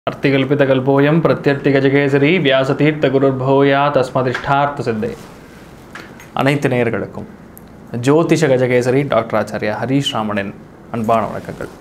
अर्तिकल्पितकल्पोऽयं பிரத்யர்த்திகஜகேசரி வியாசதீர்த்தகுருர்பூயா தஸ்மதிஷ்டார்த்த சித்தே அனைத்து நேயர்களுக்கும் ஜோதிஷ கஜகேசரி டாக்டர் ஆச்சாரியா ஹரீஷ் ராமனின் அன்பான வணக்கங்கள்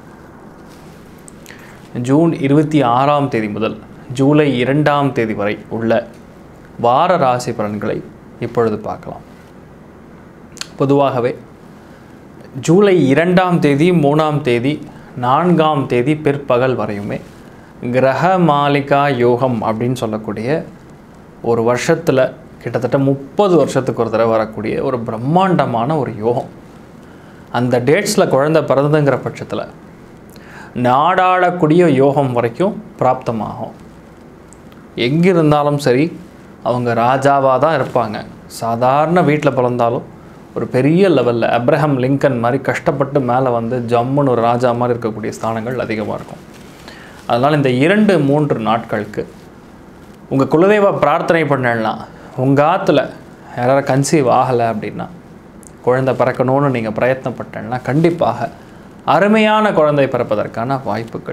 ஜூன் இருபத்தி ஆறாம் தேதி முதல் ஜூலை இரண்டாம் தேதி வரை உள்ள வார ராசி பலன்களை இப்பொழுது பார்க்கலாம் பொதுவாகவே ஜூலை இரண்டாம் தேதி மூணாம் தேதி நான்காம் தேதி பிற்பகல் வரையுமே கிரக மாலிகா யோகம் அப்படின்னு சொல்லக்கூடிய ஒரு வருஷத்தில் கிட்டத்தட்ட முப்பது வருஷத்துக்கு ஒரு தடவை வரக்கூடிய ஒரு பிரம்மாண்டமான ஒரு யோகம் அந்த டேட்ஸில் குழந்தை பிறந்ததுங்கிற பட்சத்தில் நாடாளக்கூடிய யோகம் வரைக்கும் பிராப்தமாகும் எங்கிருந்தாலும் சரி அவங்க ராஜாவாக தான் இருப்பாங்க சாதாரண வீட்டில் பிறந்தாலும் ஒரு பெரிய லெவலில் அப்ரஹாம் லிங்கன் மாதிரி கஷ்டப்பட்டு மேலே வந்து ஜம்முன்னு ஒரு ராஜா மாதிரி இருக்கக்கூடிய ஸ்தானங்கள் அதிகமாக இருக்கும் அதனால் இந்த இரண்டு மூன்று நாட்களுக்கு உங்கள் குலதெய்வ பிரார்த்தனை பண்ணலாம் உங்கள் ஆற்றுல யாராவது கன்சீவ் ஆகலை அப்படின்னா குழந்தை பிறக்கணும்னு நீங்கள் பிரயத்னப்பட்டேன்னா கண்டிப்பாக அருமையான குழந்தை பிறப்பதற்கான வாய்ப்புகள்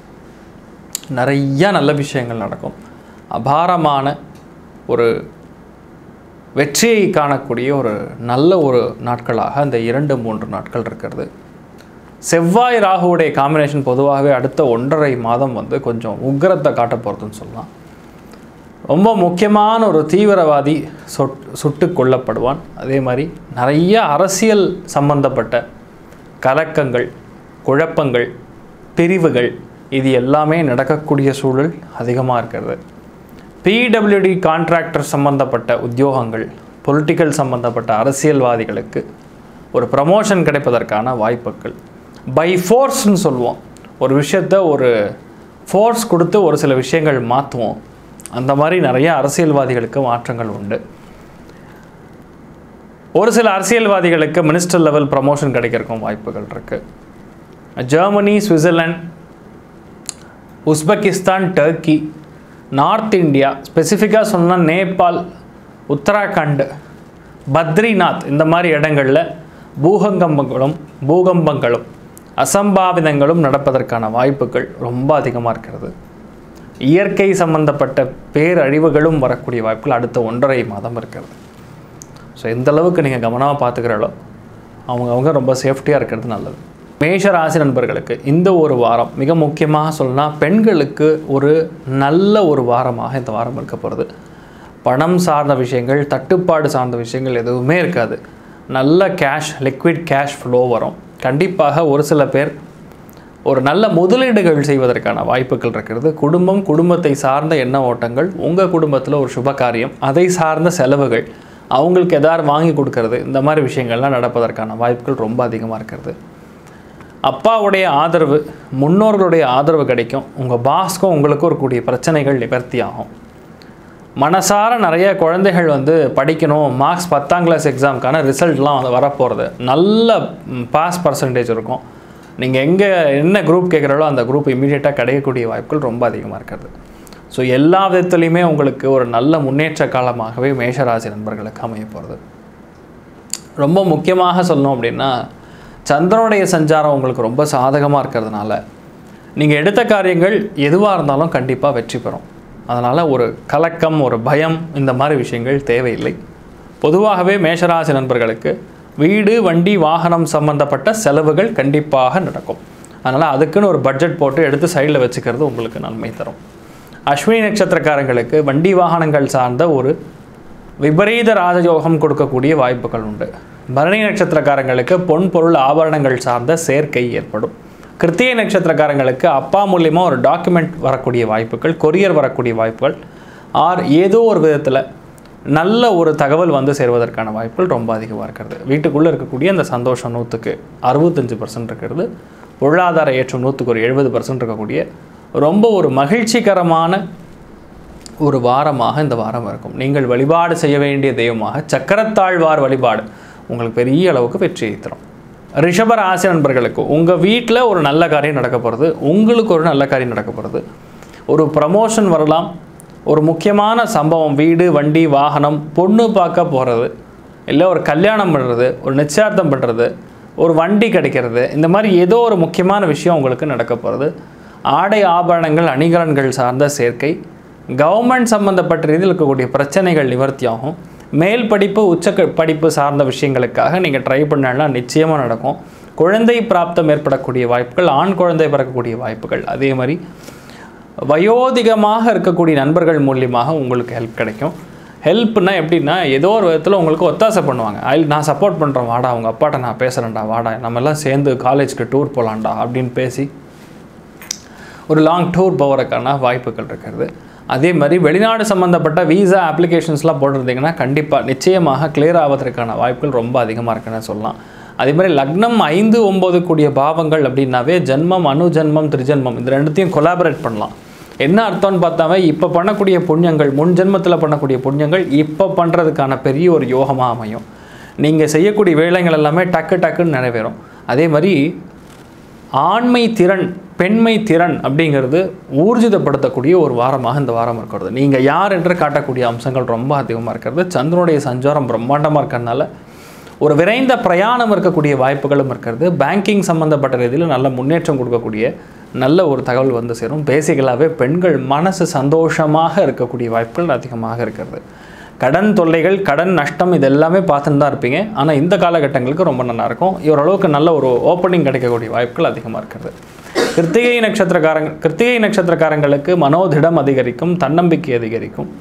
நிறைய நல்ல விஷயங்கள் நடக்கும் அபாரமான ஒரு வெற்றியை காணக்கூடிய ஒரு நல்ல ஒரு நாட்களாக அந்த இரண்டு மூன்று நாட்கள் இருக்கிறது செவ்வாய் ராகுவுடைய காம்பினேஷன் பொதுவாகவே அடுத்த ஒன்றரை மாதம் வந்து கொஞ்சம் உக்கிரத்தை காட்ட போகிறதுன்னு சொல்லலாம் ரொம்ப முக்கியமான ஒரு தீவிரவாதி சொட் சுட்டு கொல்லப்படுவான் அதே மாதிரி நிறைய அரசியல் சம்பந்தப்பட்ட கலக்கங்கள் குழப்பங்கள் பிரிவுகள் இது எல்லாமே நடக்கக்கூடிய சூழல் அதிகமாக இருக்கிறது பிடபிள்யூடி கான்ட்ராக்டர் சம்பந்தப்பட்ட உத்தியோகங்கள் பொலிட்டிக்கல் சம்பந்தப்பட்ட அரசியல்வாதிகளுக்கு ஒரு ப்ரமோஷன் கிடைப்பதற்கான வாய்ப்புகள் பை ஃபோர்ஸ்னு சொல்லுவோம் ஒரு விஷயத்த ஒரு ஃபோர்ஸ் கொடுத்து ஒரு சில விஷயங்கள் மாற்றுவோம் அந்த மாதிரி நிறைய அரசியல்வாதிகளுக்கு மாற்றங்கள் உண்டு ஒரு சில அரசியல்வாதிகளுக்கு மினிஸ்டர் லெவல் ப்ரமோஷன் கிடைக்கிறக்கும் வாய்ப்புகள் இருக்குது Germany Switzerland Uzbekistan Turkey north India ஸ்பெசிஃபிக்காக சொன்னால் நேபாள் உத்தராகண்ட் பத்ரிநாத் இந்த மாதிரி இடங்களில் பூகங்கம்பங்களும் பூகம்பங்களும் அசம்பாவிதங்களும் நடப்பதற்கான வாய்ப்புகள் ரொம்ப அதிகமாக இருக்கிறது இயற்கை சம்பந்தப்பட்ட பேரழிவுகளும் வரக்கூடிய வாய்ப்புகள் அடுத்த ஒன்றரை மாதம் இருக்கிறது ஸோ எந்த அளவுக்கு நீங்கள் கவனமாக பார்த்துக்கிறாளோ அவங்க அவங்க ரொம்ப சேஃப்டியாக இருக்கிறது நல்லது மேஷ ராசி நண்பர்களுக்கு இந்த ஒரு வாரம் மிக முக்கியமாக சொல்லலாம் பெண்களுக்கு ஒரு நல்ல ஒரு வாரமாக இந்த வாரம் இருக்க போகிறது பணம் சார்ந்த விஷயங்கள் தட்டுப்பாடு சார்ந்த விஷயங்கள் எதுவுமே இருக்காது நல்ல கேஷ் லிக்விட் கேஷ் ஃப்ளோ வரும் கண்டிப்பாக ஒரு சில பேர் ஒரு நல்ல முதலீடுகள் செய்வதற்கான வாய்ப்புகள் இருக்கிறது குடும்பம் குடும்பத்தை சார்ந்த எண்ண ஓட்டங்கள் உங்கள் குடும்பத்தில் ஒரு சுப காரியம் அதை சார்ந்த செலவுகள் அவங்களுக்கு எதாவது வாங்கி கொடுக்கறது இந்த மாதிரி விஷயங்கள்லாம் நடப்பதற்கான வாய்ப்புகள் ரொம்ப அதிகமாக இருக்கிறது அப்பாவுடைய ஆதரவு முன்னோர்களுடைய ஆதரவு கிடைக்கும் உங்கள் பாஸ்க்கும் உங்களுக்கும் இருக்கக்கூடிய பிரச்சனைகள் நிவர்த்தி ஆகும் மனசார நிறைய குழந்தைகள் வந்து படிக்கணும் மார்க்ஸ் பத்தாம் கிளாஸ் எக்ஸாமுக்கான ரிசல்ட்லாம் வந்து வரப்போகிறது நல்ல பாஸ் பர்சன்டேஜ் இருக்கும் நீங்கள் எங்கே என்ன குரூப் கேட்குறாலோ அந்த குரூப் இமீடியட்டாக கிடைக்கக்கூடிய வாய்ப்புகள் ரொம்ப அதிகமாக இருக்கிறது ஸோ எல்லா விதத்துலேயுமே உங்களுக்கு ஒரு நல்ல முன்னேற்ற காலமாகவே மேஷராசி நண்பர்களுக்கு அமைய போகிறது ரொம்ப முக்கியமாக சொல்லணும் அப்படின்னா சந்திரனுடைய சஞ்சாரம் உங்களுக்கு ரொம்ப சாதகமாக இருக்கிறதுனால நீங்கள் எடுத்த காரியங்கள் எதுவாக இருந்தாலும் கண்டிப்பாக வெற்றி பெறும் அதனால் ஒரு கலக்கம் ஒரு பயம் இந்த மாதிரி விஷயங்கள் தேவையில்லை பொதுவாகவே மேஷராசி நண்பர்களுக்கு வீடு வண்டி வாகனம் சம்பந்தப்பட்ட செலவுகள் கண்டிப்பாக நடக்கும் அதனால் அதுக்குன்னு ஒரு பட்ஜெட் போட்டு எடுத்து சைடில் வச்சுக்கிறது உங்களுக்கு நன்மை தரும் அஸ்வினி நட்சத்திரக்காரங்களுக்கு வண்டி வாகனங்கள் சார்ந்த ஒரு விபரீத ராஜயோகம் கொடுக்கக்கூடிய வாய்ப்புகள் உண்டு பரணி நட்சத்திரக்காரங்களுக்கு பொன் பொருள் ஆபரணங்கள் சார்ந்த சேர்க்கை ஏற்படும் கிருத்திய நட்சத்திரக்காரங்களுக்கு அப்பா மூலியமாக ஒரு டாக்குமெண்ட் வரக்கூடிய வாய்ப்புகள் கொரியர் வரக்கூடிய வாய்ப்புகள் ஆர் ஏதோ ஒரு விதத்தில் நல்ல ஒரு தகவல் வந்து சேர்வதற்கான வாய்ப்புகள் ரொம்ப அதிகமாக இருக்கிறது வீட்டுக்குள்ளே இருக்கக்கூடிய அந்த சந்தோஷம் நூற்றுக்கு அறுபத்தஞ்சு பர்சன்ட் இருக்கிறது பொருளாதார ஏற்றம் நூற்றுக்கு ஒரு எழுபது பர்சன்ட் இருக்கக்கூடிய ரொம்ப ஒரு மகிழ்ச்சிகரமான ஒரு வாரமாக இந்த வாரம் இருக்கும் நீங்கள் வழிபாடு செய்ய வேண்டிய தெய்வமாக சக்கரத்தாழ்வார் வழிபாடு உங்களுக்கு பெரிய அளவுக்கு வெற்றியை தரும் ரிஷப ராசி நண்பர்களுக்கு உங்கள் வீட்டில் ஒரு நல்ல காரியம் நடக்க போகிறது உங்களுக்கு ஒரு நல்ல காரியம் நடக்க போகிறது ஒரு ப்ரமோஷன் வரலாம் ஒரு முக்கியமான சம்பவம் வீடு வண்டி வாகனம் பொண்ணு பார்க்க போகிறது இல்லை ஒரு கல்யாணம் பண்ணுறது ஒரு நிச்சயார்த்தம் பண்ணுறது ஒரு வண்டி கிடைக்கிறது இந்த மாதிரி ஏதோ ஒரு முக்கியமான விஷயம் உங்களுக்கு நடக்க போகிறது ஆடை ஆபரணங்கள் அணிகலன்கள் சார்ந்த சேர்க்கை கவர்மெண்ட் சம்மந்தப்பட்ட ரீதியில் இருக்கக்கூடிய பிரச்சனைகள் நிவர்த்தியாகும் மேல் படிப்பு உச்ச க- படிப்பு சார்ந்த விஷயங்களுக்காக நீங்கள் ட்ரை பண்ணலாம் நிச்சயமாக நடக்கும் குழந்தை பிராப்தம் ஏற்படக்கூடிய வாய்ப்புகள் ஆண் குழந்தை பிறக்கக்கூடிய வாய்ப்புகள் அதே மாதிரி வயோதிகமாக இருக்கக்கூடிய நண்பர்கள் மூலியமாக உங்களுக்கு ஹெல்ப் கிடைக்கும் ஹெல்ப்னா எப்படின்னா ஏதோ ஒரு விதத்தில் உங்களுக்கு ஒத்தாசை பண்ணுவாங்க ஐ நான் சப்போர்ட் பண்ணுறேன் வாடா அவங்க அப்பாட்ட நான் பேசுகிறேன்டா வாடா நம்ம எல்லாம் சேர்ந்து காலேஜ்க்கு டூர் போகலான்டா அப்படின்னு பேசி ஒரு லாங் டூர் போகிறதுக்கான வாய்ப்புகள் இருக்கிறது அதே மாதிரி வெளிநாடு சம்மந்தப்பட்ட வீசா அப்ளிகேஷன்ஸ்லாம் போட்டிருந்தீங்கன்னா கண்டிப்பாக நிச்சயமாக கிளியர் ஆவதற்கான வாய்ப்புகள் ரொம்ப அதிகமாக இருக்குன்னு சொல்லலாம் அதே மாதிரி லக்னம் ஐந்து ஒம்பது கூடிய பாவங்கள் அப்படின்னாவே ஜென்மம் அணுஜென்மம் திருஜென்மம் இந்த ரெண்டுத்தையும் கொலாபரேட் பண்ணலாம் என்ன அர்த்தம்னு பார்த்தாவே இப்போ பண்ணக்கூடிய புண்ணியங்கள் முன் ஜென்மத்தில் பண்ணக்கூடிய புண்ணியங்கள் இப்போ பண்ணுறதுக்கான பெரிய ஒரு யோகமாக அமையும் நீங்கள் செய்யக்கூடிய வேலைகள் எல்லாமே டக்கு டக்குன்னு நிறைவேறும் அதே மாதிரி ஆண்மை திறன் பெண்மை திறன் அப்படிங்கிறது ஊர்ஜிதப்படுத்தக்கூடிய ஒரு வாரமாக இந்த வாரம் இருக்கிறது நீங்கள் யார் என்று காட்டக்கூடிய அம்சங்கள் ரொம்ப அதிகமாக இருக்கிறது சந்திரனுடைய சஞ்சாரம் பிரம்மாண்டமாக இருக்கிறதுனால ஒரு விரைந்த பிரயாணம் இருக்கக்கூடிய வாய்ப்புகளும் இருக்கிறது பேங்கிங் சம்மந்தப்பட்ட ரீதியில் நல்ல முன்னேற்றம் கொடுக்கக்கூடிய நல்ல ஒரு தகவல் வந்து சேரும் பேசிக்கலாகவே பெண்கள் மனசு சந்தோஷமாக இருக்கக்கூடிய வாய்ப்புகள் அதிகமாக இருக்கிறது கடன் தொல்லைகள் கடன் நஷ்டம் இது எல்லாமே பார்த்துன்னு தான் இருப்பீங்க ஆனால் இந்த காலகட்டங்களுக்கு ரொம்ப நல்லா இருக்கும் ஓரளவுக்கு நல்ல ஒரு ஓப்பனிங் கிடைக்கக்கூடிய வாய்ப்புகள் அதிகமாக இருக்கிறது கிருத்திகை நட்சத்திரக்காரங்க கிருத்திகை நட்சத்திரக்காரங்களுக்கு மனோதிடம் அதிகரிக்கும் தன்னம்பிக்கை அதிகரிக்கும்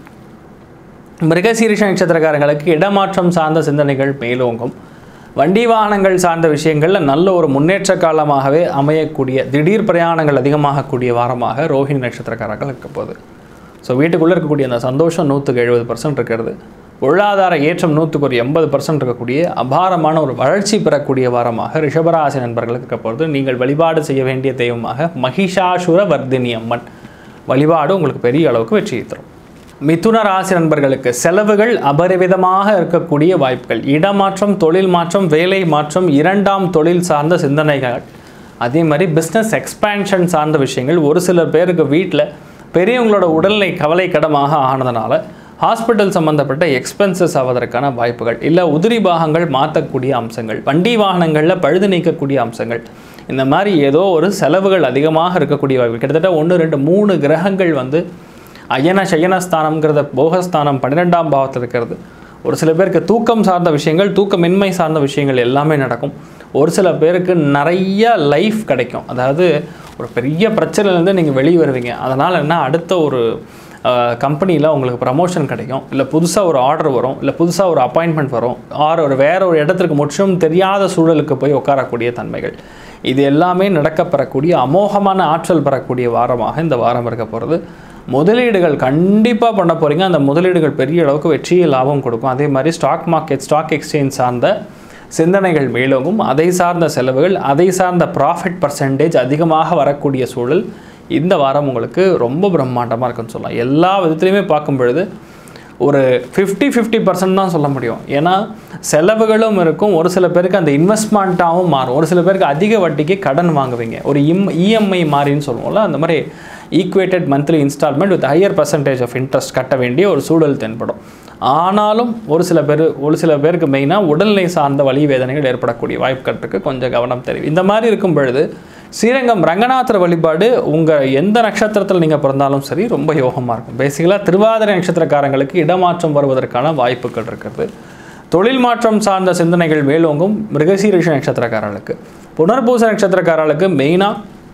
மிருகசீரிஷ நட்சத்திரக்காரங்களுக்கு இடமாற்றம் சார்ந்த சிந்தனைகள் மேலோங்கும் வண்டி வாகனங்கள் சார்ந்த விஷயங்களில் நல்ல ஒரு முன்னேற்ற காலமாகவே அமையக்கூடிய திடீர் பிரயாணங்கள் அதிகமாகக்கூடிய வாரமாக ரோஹிணி நட்சத்திரக்காரர்கள் இருக்க போகுது ஸோ வீட்டுக்குள்ளே இருக்கக்கூடிய அந்த சந்தோஷம் நூற்றுக்கு எழுபது பர்சன்ட் இருக்கிறது பொருளாதார ஏற்றம் நூற்றுக்கு ஒரு எண்பது பர்சன்ட் இருக்கக்கூடிய அபாரமான ஒரு வளர்ச்சி பெறக்கூடிய வாரமாக ரிஷபராசி நண்பர்களுக்கு இருக்க போகிறது நீங்கள் வழிபாடு செய்ய வேண்டிய தெய்வமாக மகிஷாசுர வர்தினி அம்மன் வழிபாடு உங்களுக்கு பெரிய அளவுக்கு வெற்றியை தரும் மிதுன ராசி நண்பர்களுக்கு செலவுகள் அபரிவிதமாக இருக்கக்கூடிய வாய்ப்புகள் இடமாற்றம் தொழில் மாற்றம் வேலை மாற்றம் இரண்டாம் தொழில் சார்ந்த சிந்தனைகள் அதே மாதிரி பிஸ்னஸ் எக்ஸ்பேன்ஷன் சார்ந்த விஷயங்கள் ஒரு சில பேருக்கு வீட்டில் பெரியவங்களோட உடல்நிலை கவலைக்கிடமாக ஆனதுனால ஹாஸ்பிட்டல் சம்மந்தப்பட்ட எக்ஸ்பென்சஸ் ஆவதற்கான வாய்ப்புகள் இல்லை உதிரி பாகங்கள் மாற்றக்கூடிய அம்சங்கள் வண்டி வாகனங்களில் பழுது நீக்கக்கூடிய அம்சங்கள் இந்த மாதிரி ஏதோ ஒரு செலவுகள் அதிகமாக இருக்கக்கூடிய வாய்ப்பு கிட்டத்தட்ட ஒன்று ரெண்டு மூணு கிரகங்கள் வந்து அயன சயனஸ்தானம்ங்கிறத போகஸ்தானம் பன்னிரெண்டாம் பாவத்தில் இருக்கிறது ஒரு சில பேருக்கு தூக்கம் சார்ந்த விஷயங்கள் தூக்கமின்மை சார்ந்த விஷயங்கள் எல்லாமே நடக்கும் ஒரு சில பேருக்கு நிறைய லைஃப் கிடைக்கும் அதாவது ஒரு பெரிய பிரச்சனையிலேருந்து நீங்கள் வெளியே வருவீங்க அதனால் என்ன அடுத்த ஒரு கம்பெனியில் உங்களுக்கு ப்ரமோஷன் கிடைக்கும் இல்லை புதுசாக ஒரு ஆர்டர் வரும் இல்லை புதுசாக ஒரு அப்பாயின்மெண்ட் வரும் ஆர் ஒரு வேற ஒரு இடத்திற்கு முற்றிலும் தெரியாத சூழலுக்கு போய் உட்காரக்கூடிய தன்மைகள் இது எல்லாமே நடக்கப்பெறக்கூடிய அமோகமான ஆற்றல் பெறக்கூடிய வாரமாக இந்த வாரம் இருக்க போகிறது முதலீடுகள் கண்டிப்பாக பண்ண போகிறீங்க அந்த முதலீடுகள் பெரிய அளவுக்கு வெற்றியை லாபம் கொடுக்கும் அதே மாதிரி ஸ்டாக் மார்க்கெட் ஸ்டாக் எக்ஸ்சேஞ்ச் சார்ந்த சிந்தனைகள் மேலோங்கும் அதை சார்ந்த செலவுகள் அதை சார்ந்த ப்ராஃபிட் பர்சன்டேஜ் அதிகமாக வரக்கூடிய சூழல் இந்த வாரம் உங்களுக்கு ரொம்ப பிரம்மாண்டமாக இருக்குன்னு சொல்லலாம் எல்லா விதத்துலையுமே பார்க்கும் பொழுது ஒரு ஃபிஃப்டி ஃபிஃப்டி பர்சன்ட் தான் சொல்ல முடியும் ஏன்னா செலவுகளும் இருக்கும் ஒரு சில பேருக்கு அந்த இன்வெஸ்ட்மெண்ட்டாகவும் மாறும் ஒரு சில பேருக்கு அதிக வட்டிக்கு கடன் வாங்குவீங்க ஒரு இம் இஎம்ஐ மாதிரின்னு சொல்லுவோம்ல அந்த மாதிரி equated monthly installment with higher percentage of interest கட்ட வேண்டிய ஒரு சூழல் தென்படும் ஆனாலும் ஒரு சில பேர் ஒரு சில பேருக்கு மெயினாக உடல்நிலை சார்ந்த வலி வேதனைகள் ஏற்படக்கூடிய வாய்ப்புகள் இருக்குது கொஞ்சம் கவனம் தெரியும் இந்த மாதிரி இருக்கும் பொழுது ஸ்ரீரங்கம் ரங்கநாதர் வழிபாடு உங்கள் எந்த நட்சத்திரத்தில் நீங்கள் பிறந்தாலும் சரி ரொம்ப யோகமாக இருக்கும் பேசிக்கலாக திருவாதிரை நட்சத்திரக்காரங்களுக்கு இடமாற்றம் வருவதற்கான வாய்ப்புகள் இருக்கிறது தொழில் மாற்றம் சார்ந்த சிந்தனைகள் மேலோங்கும் மிருகசீரிஷ நட்சத்திரக்காரர்களுக்கு புனர்பூச நட்சத்திரக்காரர்களுக்கு மெயினாக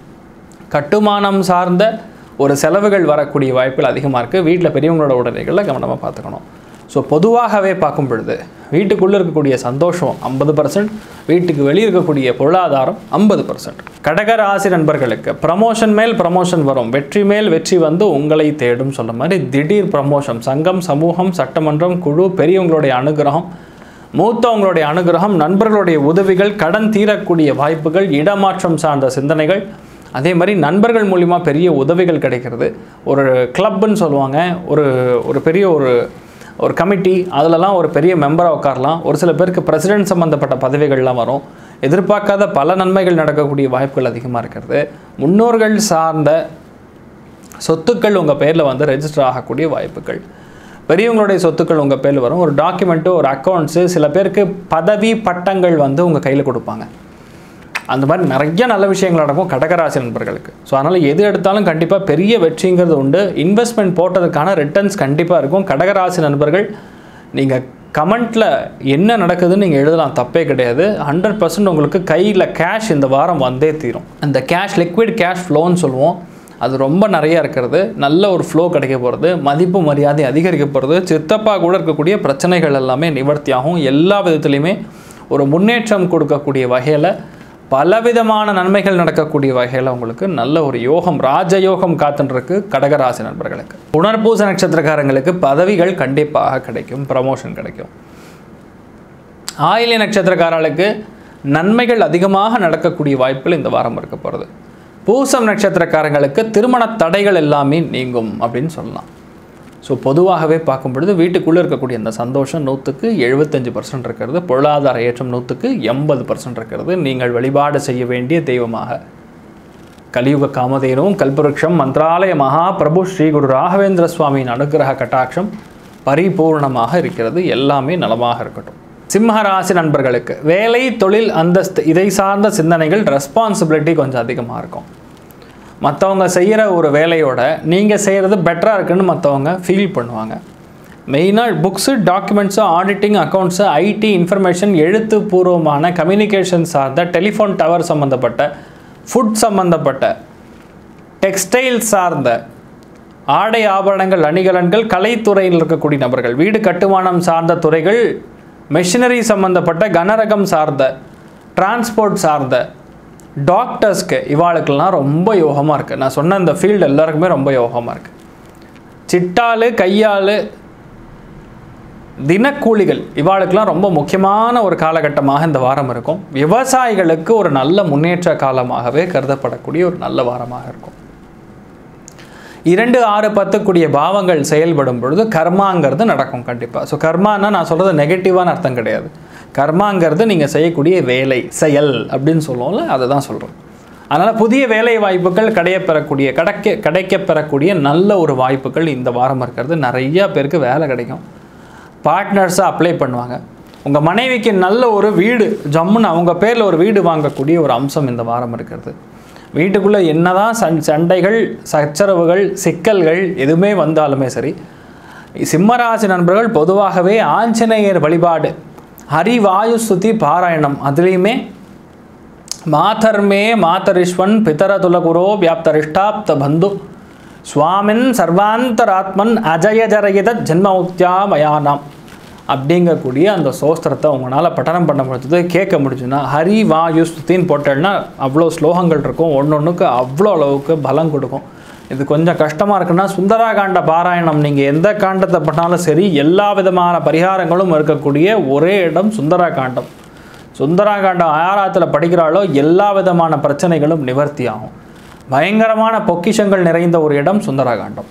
கட்டுமானம் சார்ந்த ஒரு செலவுகள் வரக்கூடிய வாய்ப்புகள் அதிகமாக இருக்குது வீட்டில் பெரியவங்களோட உடலைகளில் கவனமாக பார்த்துக்கணும் ஸோ பொதுவாகவே பார்க்கும் பொழுது வீட்டுக்குள்ளே இருக்கக்கூடிய சந்தோஷம் ஐம்பது பர்சன்ட் வீட்டுக்கு வெளியே இருக்கக்கூடிய பொருளாதாரம் ஐம்பது பர்சன்ட் கடக ராசி நண்பர்களுக்கு ப்ரமோஷன் மேல் ப்ரமோஷன் வரும் வெற்றி மேல் வெற்றி வந்து உங்களை தேடும் சொல்ல மாதிரி திடீர் ப்ரமோஷன் சங்கம் சமூகம் சட்டமன்றம் குழு பெரியவங்களுடைய அனுகிரகம் மூத்தவங்களுடைய அனுகிரகம் நண்பர்களுடைய உதவிகள் கடன் தீரக்கூடிய வாய்ப்புகள் இடமாற்றம் சார்ந்த சிந்தனைகள் அதே மாதிரி நண்பர்கள் மூலிமா பெரிய உதவிகள் கிடைக்கிறது ஒரு கிளப்புன்னு சொல்லுவாங்க ஒரு ஒரு பெரிய ஒரு ஒரு கமிட்டி அதிலலாம் ஒரு பெரிய மெம்பராக உட்காரலாம் ஒரு சில பேருக்கு பிரசிடென்ட் சம்மந்தப்பட்ட பதவிகள்லாம் வரும் எதிர்பார்க்காத பல நன்மைகள் நடக்கக்கூடிய வாய்ப்புகள் அதிகமாக இருக்கிறது முன்னோர்கள் சார்ந்த சொத்துக்கள் உங்கள் பேரில் வந்து ரெஜிஸ்டர் ஆகக்கூடிய வாய்ப்புகள் பெரியவங்களுடைய சொத்துக்கள் உங்கள் பேரில் வரும் ஒரு டாக்குமெண்ட்டு ஒரு அக்கௌண்ட்ஸு சில பேருக்கு பதவி பட்டங்கள் வந்து உங்கள் கையில் கொடுப்பாங்க அந்த மாதிரி நிறைய நல்ல விஷயங்கள் நடக்கும் கடகராசி நண்பர்களுக்கு ஸோ அதனால் எது எடுத்தாலும் கண்டிப்பாக பெரிய வெற்றிங்கிறது உண்டு இன்வெஸ்ட்மெண்ட் போட்டதுக்கான ரிட்டர்ன்ஸ் கண்டிப்பாக இருக்கும் கடகராசி நண்பர்கள் நீங்கள் கமெண்ட்டில் என்ன நடக்குதுன்னு நீங்கள் எழுதலாம் தப்பே கிடையாது ஹண்ட்ரட் பர்சன்ட் உங்களுக்கு கையில் கேஷ் இந்த வாரம் வந்தே தீரும் அந்த கேஷ் லிக்விட் கேஷ் ஃப்ளோன்னு சொல்லுவோம் அது ரொம்ப நிறையா இருக்கிறது நல்ல ஒரு ஃப்ளோ கிடைக்க போகிறது மதிப்பு மரியாதை அதிகரிக்க போகிறது சித்தப்பா கூட இருக்கக்கூடிய பிரச்சனைகள் எல்லாமே நிவர்த்தியாகும் எல்லா விதத்துலையுமே ஒரு முன்னேற்றம் கொடுக்கக்கூடிய வகையில் பலவிதமான நன்மைகள் நடக்கக்கூடிய வகையில் உங்களுக்கு நல்ல ஒரு யோகம் ராஜயோகம் காத்துருக்கு கடகராசி நண்பர்களுக்கு புனர்பூச நட்சத்திரக்காரங்களுக்கு பதவிகள் கண்டிப்பாக கிடைக்கும் ப்ரமோஷன் கிடைக்கும் ஆயிலிய நட்சத்திரக்காரர்களுக்கு நன்மைகள் அதிகமாக நடக்கக்கூடிய வாய்ப்புகள் இந்த வாரம் இருக்க போகிறது பூசம் நட்சத்திரக்காரங்களுக்கு திருமண தடைகள் எல்லாமே நீங்கும் அப்படின்னு சொல்லலாம் ஸோ பொதுவாகவே பார்க்கும் பொழுது வீட்டுக்குள்ளே இருக்கக்கூடிய அந்த சந்தோஷம் நூற்றுக்கு எழுபத்தஞ்சு பர்சன்ட் இருக்கிறது பொருளாதார ஏற்றம் நூற்றுக்கு எண்பது பர்சன்ட் இருக்கிறது நீங்கள் வழிபாடு செய்ய வேண்டிய தெய்வமாக கலியுக காமதேனும் கல்பவருஷம் மந்திராலய மகா பிரபு ஸ்ரீ குரு ராகவேந்திர சுவாமியின் அனுகிரக கட்டாட்சம் பரிபூர்ணமாக இருக்கிறது எல்லாமே நலமாக இருக்கட்டும் சிம்ம ராசி நண்பர்களுக்கு வேலை தொழில் அந்தஸ்து இதை சார்ந்த சிந்தனைகள் ரெஸ்பான்சிபிலிட்டி கொஞ்சம் அதிகமாக இருக்கும் மற்றவங்க செய்கிற ஒரு வேலையோட நீங்கள் செய்கிறது பெட்டராக இருக்குன்னு மற்றவங்க ஃபீல் பண்ணுவாங்க மெயினாக books documents auditing accounts IT information எழுத்துப்பூர்வமான கம்யூனிகேஷன் சார்ந்த டெலிஃபோன் டவர் சம்மந்தப்பட்ட ஃபுட் சம்மந்தப்பட்ட டெக்ஸ்டைல் சார்ந்த ஆடை ஆபரணங்கள் அணிகலன்கள் கலைத்துறையில் இருக்கக்கூடிய நபர்கள் வீடு கட்டுமானம் சார்ந்த துறைகள் மெஷினரி சம்மந்தப்பட்ட கனரகம் சார்ந்த டிரான்ஸ்போர்ட் சார்ந்த டாக்டர்ஸ்க்கு இவாளுக்கெல்லாம் ரொம்ப யோகமாக இருக்குது நான் சொன்ன இந்த ஃபீல்டு எல்லாருக்குமே ரொம்ப யோகமாக இருக்குது சிட்டாளு கையாளு தினக்கூலிகள் இவாளுக்கெல்லாம் ரொம்ப முக்கியமான ஒரு காலகட்டமாக இந்த வாரம் இருக்கும் விவசாயிகளுக்கு ஒரு நல்ல முன்னேற்ற காலமாகவே கருதப்படக்கூடிய ஒரு நல்ல வாரமாக இருக்கும் இரண்டு ஆறு பத்துக்குடிய பாவங்கள் செயல்படும் பொழுது கர்மாங்கிறது நடக்கும் கண்டிப்பாக ஸோ கர்மானா நான் சொல்கிறது நெகட்டிவான அர்த்தம் கிடையாது கர்மாங்கிறது நீங்கள் செய்யக்கூடிய வேலை செயல் அப்படின்னு சொல்லுவோம்ல அதை தான் சொல்கிறோம் அதனால் புதிய வேலை வாய்ப்புகள் கிடையப்பெறக்கூடிய கிடைக்க கிடைக்கப்பெறக்கூடிய நல்ல ஒரு வாய்ப்புகள் இந்த வாரம் இருக்கிறது நிறைய பேருக்கு வேலை கிடைக்கும் பார்ட்னர்ஸை அப்ளை பண்ணுவாங்க உங்கள் மனைவிக்கு நல்ல ஒரு வீடு ஜம்முன்னு அவங்க பேரில் ஒரு வீடு வாங்கக்கூடிய ஒரு அம்சம் இந்த வாரம் இருக்கிறது வீட்டுக்குள்ளே என்னதான் சண் சண்டைகள் சச்சரவுகள் சிக்கல்கள் எதுவுமே வந்தாலுமே சரி சிம்மராசி நண்பர்கள் பொதுவாகவே ஆஞ்சநேயர் வழிபாடு ஹரிவாயு ஸ்துதி பாராயணம் அதுலேயுமே மாதர்மே மாதரிஷ்வன் பிதரதுலகுரோ வியாப்தரிஷ்டாப்த பந்து சுவாமின் சர்வாந்தராத்மன் அஜயஜரயித ஜென்மமுக்தியா மயானாம் அப்படிங்கக்கூடிய அந்த சோஸ்திரத்தை உங்களால் பட்டனம் பண்ண முடிஞ்சது கேட்க முடிஞ்சுன்னா ஹரி வாயு ஸ்துதின்னு போட்டேன்னா அவ்வளோ ஸ்லோகங்கள் இருக்கும் ஒன்று ஒன்றுக்கு அவ்வளோ அளவுக்கு பலம் கொடுக்கும் இது கொஞ்சம் கஷ்டமாக இருக்குன்னா சுந்தராகாண்ட பாராயணம் நீங்கள் எந்த காண்டத்தை பண்ணாலும் சரி எல்லா விதமான பரிகாரங்களும் இருக்கக்கூடிய ஒரே இடம் சுந்தராகாண்டம் சுந்தராகாண்டம் ஆராத்தில் படிக்கிறாளோ எல்லா விதமான பிரச்சனைகளும் நிவர்த்தி ஆகும் பயங்கரமான பொக்கிஷங்கள் நிறைந்த ஒரு இடம் சுந்தராகாண்டம்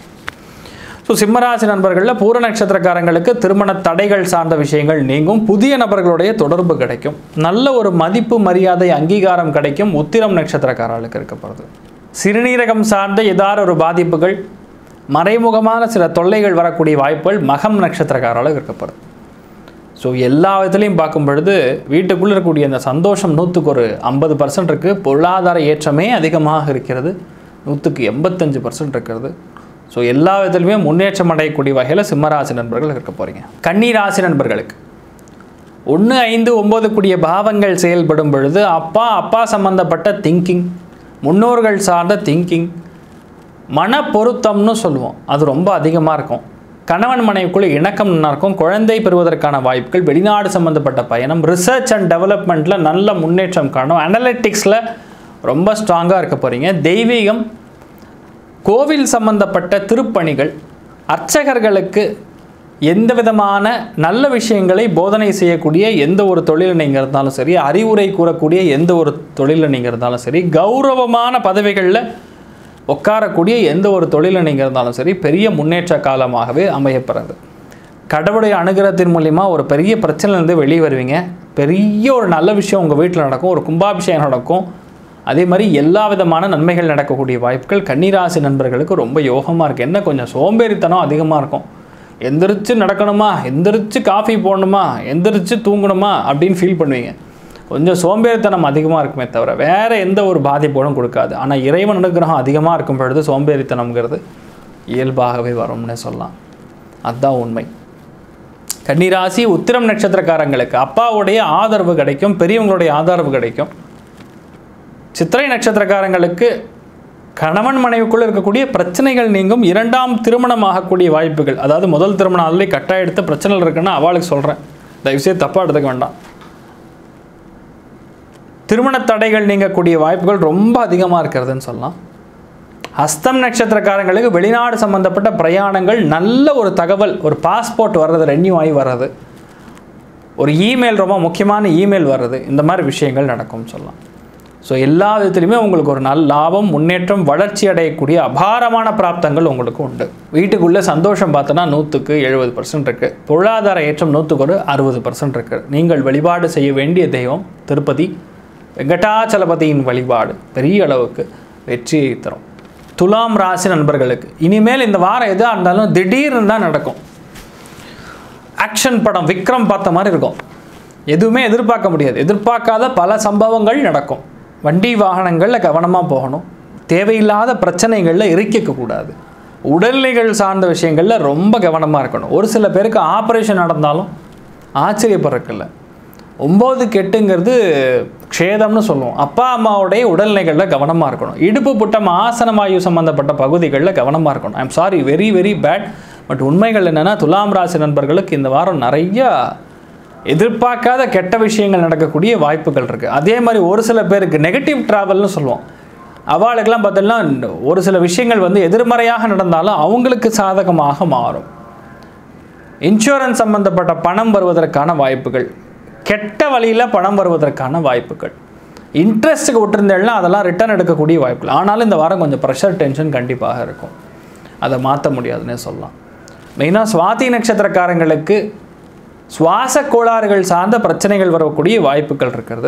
ஸோ சிம்மராசி நண்பர்களில் பூர நட்சத்திரக்காரங்களுக்கு திருமண தடைகள் சார்ந்த விஷயங்கள் நீங்கும் புதிய நபர்களுடைய தொடர்பு கிடைக்கும் நல்ல ஒரு மதிப்பு மரியாதை அங்கீகாரம் கிடைக்கும் உத்திரம் நட்சத்திரக்காரர்களுக்கு இருக்கப்படுது சிறுநீரகம் சார்ந்த ஏதாவது ஒரு பாதிப்புகள் மறைமுகமான சில தொல்லைகள் வரக்கூடிய வாய்ப்புகள் மகம் நட்சத்திரக்காரர்களுக்கு இருக்கப்படுது ஸோ எல்லா விதத்துலையும் பார்க்கும் பொழுது வீட்டுக்குள்ளே இருக்கக்கூடிய அந்த சந்தோஷம் நூற்றுக்கு ஒரு ஐம்பது பர்சன்ட் இருக்குது பொருளாதார ஏற்றமே அதிகமாக இருக்கிறது நூற்றுக்கு எண்பத்தஞ்சு பர்சன்ட் இருக்கிறது ஸோ எல்லா விதத்துலையுமே முன்னேற்றம் அடையக்கூடிய வகையில் சிம்மராசி நண்பர்கள் இருக்க போகிறீங்க கன்னி ராசி நண்பர்களுக்கு ஒன்று ஐந்து ஒம்பது கூடிய பாவங்கள் செயல்படும் பொழுது அப்பா அப்பா சம்பந்தப்பட்ட திங்கிங் முன்னோர்கள் சார்ந்த திங்கிங் மன பொருத்தம்னு சொல்லுவோம் அது ரொம்ப அதிகமாக இருக்கும் கணவன் மனைவிக்குள்ள இணக்கம் நல்லா இருக்கும் குழந்தை பெறுவதற்கான வாய்ப்புகள் வெளிநாடு சம்மந்தப்பட்ட பயணம் ரிசர்ச் அண்ட் டெவலப்மெண்ட்டில் நல்ல முன்னேற்றம் காணும் அனலிட்டிக்ஸில் ரொம்ப ஸ்ட்ராங்காக இருக்க போகிறீங்க தெய்வீகம் கோவில் சம்பந்தப்பட்ட திருப்பணிகள் அர்ச்சகர்களுக்கு எந்த விதமான நல்ல விஷயங்களை போதனை செய்யக்கூடிய எந்த ஒரு தொழிலில் நீங்கள் இருந்தாலும் சரி அறிவுரை கூறக்கூடிய எந்த ஒரு தொழிலில் நீங்கள் இருந்தாலும் சரி கௌரவமான பதவிகளில் உட்காரக்கூடிய எந்த ஒரு தொழிலில் நீங்கள் இருந்தாலும் சரி பெரிய முன்னேற்ற காலமாகவே அமையப்படுறது கடவுளுடைய அனுகிரகத்தின் மூலிமா ஒரு பெரிய பிரச்சனைலேருந்து வெளியே வருவீங்க பெரிய ஒரு நல்ல விஷயம் உங்கள் வீட்டில் நடக்கும் ஒரு கும்பாபிஷேகம் நடக்கும் அதே மாதிரி எல்லா விதமான நன்மைகள் நடக்கக்கூடிய வாய்ப்புகள் கன்னிராசி நண்பர்களுக்கு ரொம்ப யோகமாக இருக்குது என்ன கொஞ்சம் சோம்பேறித்தனம் அதிகமாக இருக்கும் எந்திரிச்சு நடக்கணுமா எந்திரிச்சு காஃபி போடணுமா எந்திரிச்சு தூங்கணுமா அப்படின்னு ஃபீல் பண்ணுவீங்க கொஞ்சம் சோம்பேறித்தனம் அதிகமாக இருக்குமே தவிர வேறு எந்த ஒரு பாதிப்புகளும் கொடுக்காது ஆனால் இறைவன் அனுகிரகம் அதிகமாக இருக்கும் பொழுது சோம்பேறித்தனம்ங்கிறது இயல்பாகவே வரும்னு சொல்லலாம் அதுதான் உண்மை கன்னிராசி உத்திரம் நட்சத்திரக்காரங்களுக்கு அப்பாவுடைய ஆதரவு கிடைக்கும் பெரியவங்களுடைய ஆதரவு கிடைக்கும் சித்திரை நட்சத்திரக்காரங்களுக்கு கணவன் மனைவிக்குள்ள இருக்கக்கூடிய பிரச்சனைகள் நீங்கும் இரண்டாம் திருமணம் ஆகக்கூடிய வாய்ப்புகள் அதாவது முதல் திருமணம் ஆல்ரெடி கட்டாய எடுத்த பிரச்சனை இருக்குன்னா அவளுக்கு சொல்கிறேன் தயவுசெய்து தப்பாக எடுத்துக்க வேண்டாம் திருமண தடைகள் நீங்கக்கூடிய வாய்ப்புகள் ரொம்ப அதிகமாக இருக்கிறதுன்னு சொல்லலாம் ஹஸ்தம் நட்சத்திரக்காரங்களுக்கு வெளிநாடு சம்பந்தப்பட்ட பிரயாணங்கள் நல்ல ஒரு தகவல் ஒரு பாஸ்போர்ட் வர்றது ரெனியூ ஆகி வர்றது ஒரு இமெயில் ரொம்ப முக்கியமான இமெயில் வர்றது இந்த மாதிரி விஷயங்கள் நடக்கும்னு சொல்லலாம் ஸோ எல்லா விதத்துலையுமே உங்களுக்கு ஒரு நல்ல லாபம் முன்னேற்றம் வளர்ச்சி அடையக்கூடிய அபாரமான பிராப்தங்கள் உங்களுக்கு உண்டு வீட்டுக்குள்ளே சந்தோஷம் பார்த்தோன்னா நூற்றுக்கு எழுபது பர்சன்ட் இருக்குது பொருளாதார ஏற்றம் நூற்றுக்கு ஒரு அறுபது பர்சன்ட் இருக்குது நீங்கள் வழிபாடு செய்ய வேண்டிய தெய்வம் திருப்பதி வெங்கடாச்சலபதியின் வழிபாடு பெரிய அளவுக்கு வெற்றியை தரும் துலாம் ராசி நண்பர்களுக்கு இனிமேல் இந்த வாரம் எதாக இருந்தாலும் திடீர்னு தான் நடக்கும் ஆக்ஷன் படம் விக்ரம் பார்த்த மாதிரி இருக்கும் எதுவுமே எதிர்பார்க்க முடியாது எதிர்பார்க்காத பல சம்பவங்கள் நடக்கும் வண்டி வாகனங்களில் கவனமாக போகணும் தேவையில்லாத பிரச்சனைகளில் இறுக்கிக்கக்கூடாது உடல்நிலைகள் சார்ந்த விஷயங்களில் ரொம்ப கவனமாக இருக்கணும் ஒரு சில பேருக்கு ஆப்ரேஷன் நடந்தாலும் ஆச்சரியப்படுறதில்ல ஒம்பது கெட்டுங்கிறது க்ஷேதம்னு சொல்லுவோம் அப்பா அம்மாவுடைய உடல்நிலைகளில் கவனமாக இருக்கணும் இடுப்பு புட்டம் ஆசனவாயு சம்மந்தப்பட்ட பகுதிகளில் கவனமாக இருக்கணும் I'm sorry very very bad but உண்மைகள் என்னென்னா துலாம் ராசி நண்பர்களுக்கு இந்த வாரம் நிறையா எதிர்பார்க்காத கெட்ட விஷயங்கள் நடக்கக்கூடிய வாய்ப்புகள் இருக்குது அதே மாதிரி ஒரு சில பேருக்கு நெகட்டிவ் ட்ராவல்னு சொல்லுவோம் அவளுக்கெல்லாம் பார்த்தோம்னா ஒரு சில விஷயங்கள் வந்து எதிர்மறையாக நடந்தாலும் அவங்களுக்கு சாதகமாக மாறும் இன்சூரன்ஸ் சம்பந்தப்பட்ட பணம் வருவதற்கான வாய்ப்புகள் கெட்ட வழியில் பணம் வருவதற்கான வாய்ப்புகள் இன்ட்ரெஸ்ட்டுக்கு விட்டுருந்தேன்னா அதெல்லாம் ரிட்டர்ன் எடுக்கக்கூடிய வாய்ப்புகள் ஆனாலும் இந்த வாரம் கொஞ்சம் ப்ரெஷர் டென்ஷன் கண்டிப்பாக இருக்கும் அதை மாற்ற முடியாதுன்னே சொல்லலாம் மெயினாக சுவாதி நட்சத்திரக்காரங்களுக்கு சுவாச கோளாறுகள் சார்ந்த பிரச்சனைகள் வரக்கூடிய வாய்ப்புகள் இருக்கிறது